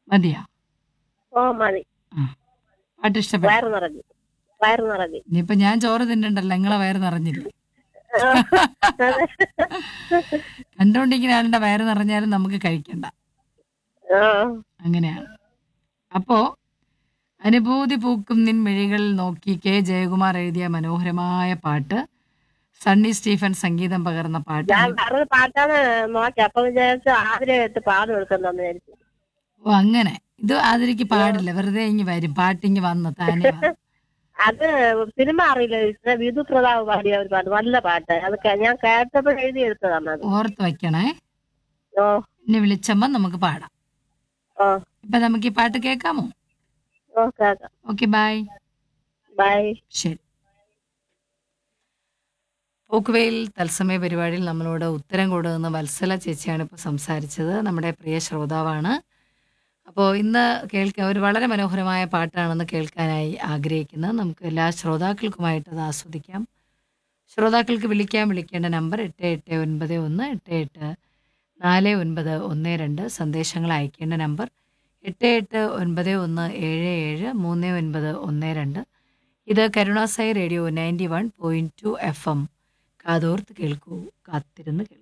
മതിയാ ഓ മതി ആ പാട്ട് ഇഷ്ടപ്പെട്ടു വയറ് നിറഞ്ഞു വയറ് നിറഞ്ഞു ഇനിയിപ്പൊ ഞാൻ ചോറ് തിന്നണ്ടല്ലോ നിങ്ങളെ വയറ് നിറഞ്ഞില്ല കണ്ടോണ്ടിങ്ങനെ ആളുടെ വയറ് നിറഞ്ഞാലും നമുക്ക് കഴിക്കണ്ട ആ അങ്ങനെയാണ് അപ്പോ അനുഭൂതി പൂക്കും നിൻ മിഴികളിൽ നോക്കി കെ ജയകുമാർ എഴുതിയ മനോഹരമായ പാട്ട് സണ്ണി സ്റ്റീഫൻ സംഗീതം പകർന്ന പാട്ട് ഞാൻ പറഞ്ഞ പാട്ടാണ് നോക്കി അപ്പൊ വിചാരിച്ചു ആതിരത്ത് പാട് എടുക്കുന്നതെന്ന് വിചാരിച്ചു ഓ അങ്ങനെ ഇത് അതിലേക്ക് പാടില്ല വെറുതെ ഇങ്ങി വരും പാട്ടിങ്ങി വന്ന് താനെ വന്ന്. അത് സിനിമ അറിയില്ല ടീച്ചറെ. വിധു പ്രതാപ് പാടിയ ഒരു പാട്ട് നല്ല പാട്ട് അത് ക- ഞാൻ കേട്ടപ്പോൾ എഴുതി എടുത്തതാണ് അത് ഓർത്ത് വെക്കണേ ഓ എന്നെ വിളിച്ചമ്മ നമുക്ക് പാടാം ഓ ഇപ്പൊ നമുക്ക് ഈ പാട്ട് കേൾക്കാമോ ഓ കേക്കാം ഓക്കെ ബൈ ബൈ ശരി പോക്കുവെയിൽ തത്സമയ പരിപാടിയിൽ നമ്മളോട് ഉത്തരം കൊടുക്കുന്ന വത്സല ചേച്ചിയാണ് ഇപ്പോൾ സംസാരിച്ചത് നമ്മുടെ പ്രിയ ശ്രോതാവാണ് അപ്പോൾ ഇന്ന് കേൾക്കാൻ ഒരു വളരെ മനോഹരമായ പാട്ടാണെന്ന് കേൾക്കാനായി ആഗ്രഹിക്കുന്നത് നമുക്ക് എല്ലാ ശ്രോതാക്കൾക്കുമായിട്ട് അത് ആസ്വദിക്കാം ശ്രോതാക്കൾക്ക് വിളിക്കാൻ വിളിക്കേണ്ട നമ്പർ എട്ട് എട്ട് ഒൻപത് ഒന്ന് എട്ട് എട്ട് നാല് ഒൻപത് ഒന്ന് രണ്ട് സന്ദേശങ്ങൾ അയക്കേണ്ട നമ്പർ എട്ട് എട്ട് ഒൻപത് ഒന്ന് ഏഴ് ഏഴ് മൂന്ന് ഒൻപത് ഒന്ന് രണ്ട് ഇത് കരുണാസായി radio ninety one point two F M കാതോർത്ത് കേൾക്കൂ കാത്തിരുന്ന് കേൾക്കൂ